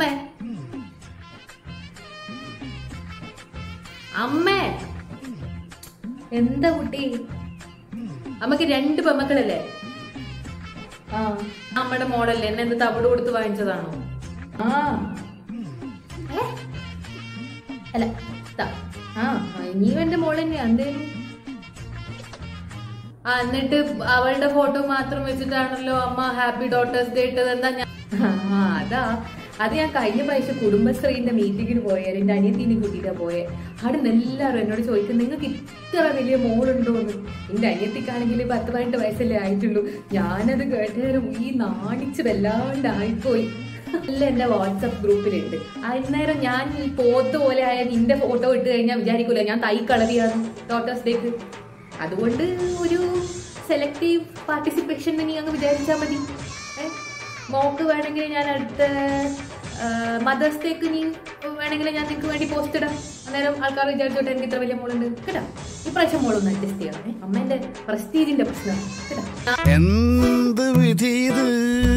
അമ്മേ അമ്മേ എന്താ കുട്ടി അമ്മക്ക് രണ്ട് പെമ്മക്കളല്ലേ ആ അമ്മയുടെ മോഡല്ലേ എന്നെ എന്ത് തവിട് കൊടുത്ത് വാങ്ങിച്ചതാണോ ആ ഏ? അല്ല ദാ. ആ നീ എന്റെ മോൾ തന്നെയാ എന്തേലും ആ എന്നിട്ട് അവളുടെ ഫോട്ടോ മാത്രം വെച്ചിട്ടാണല്ലോ അമ്മ ഹാപ്പി ഡോട്ടേഴ്സ് ഡേ ഇട്ടത് എന്താ ഞാൻ ആ അതാ അത് ഞാൻ കഴിഞ്ഞ പ്രാവശ്യം കുടുംബശ്രീന്റെ മീറ്റിങ്ങിന് പോയ എന്റെ അനിയത്തിനെ കൂട്ടിയിട്ടാ പോയെ അവിടെ നിന്ന് എല്ലാവരും എന്നോട് ചോദിക്കും നിങ്ങൾക്ക് ഇത്ര വലിയ മോളുണ്ടോ എന്ന് എന്റെ അനിയത്തിക്കാണെങ്കിൽ പത്ത് പതിനെട്ട് വയസ്സല്ലേ ആയിട്ടുള്ളൂ ഞാനത് കേട്ടേരം ഈ നാണിച്ച് വല്ലാണ്ടായിപ്പോയി അല്ല എന്റെ വാട്സപ്പ് ഗ്രൂപ്പിലുണ്ട് അന്നേരം ഞാൻ ഈ പോത്ത് പോലെ ആയ നിന്റെ ഫോട്ടോ ഇട്ട് കഴിഞ്ഞാൽ വിചാരിക്കൂല ഞാൻ തൈ കളറിയാണ് ഡോട്ടേഴ്സ് ഡേക്ക് അതുകൊണ്ട് ഒരു സെലക്റ്റീവ് പാർട്ടിസിപ്പേഷൻ നീ അങ്ങ് വിചാരിച്ചാൽ മതി ഏ? മോക്ക് വേണമെങ്കിൽ ഞാൻ അടുത്ത മദേഴ്സ് ഡേക്ക് നീ വേണമെങ്കിൽ ഞാൻ നിനക്ക് വേണ്ടി പോസ്റ്റ് ഇടാം അന്നേരം ആൾക്കാർ വിചാരിച്ചോട്ടെ എനിക്ക് ഇത്ര വലിയ മോളുണ്ട് കേട്ടോ ഇപ്രാവശ്യം മോളൊന്ന് അഡ്ജസ്റ്റ് ചെയ്യണം ഏ? അമ്മേന്റെ പ്രസ്റ്റീജിന്റെ പ്രശ്നമാണ് കേട്ടോ എന്ത് വിധി ഇത്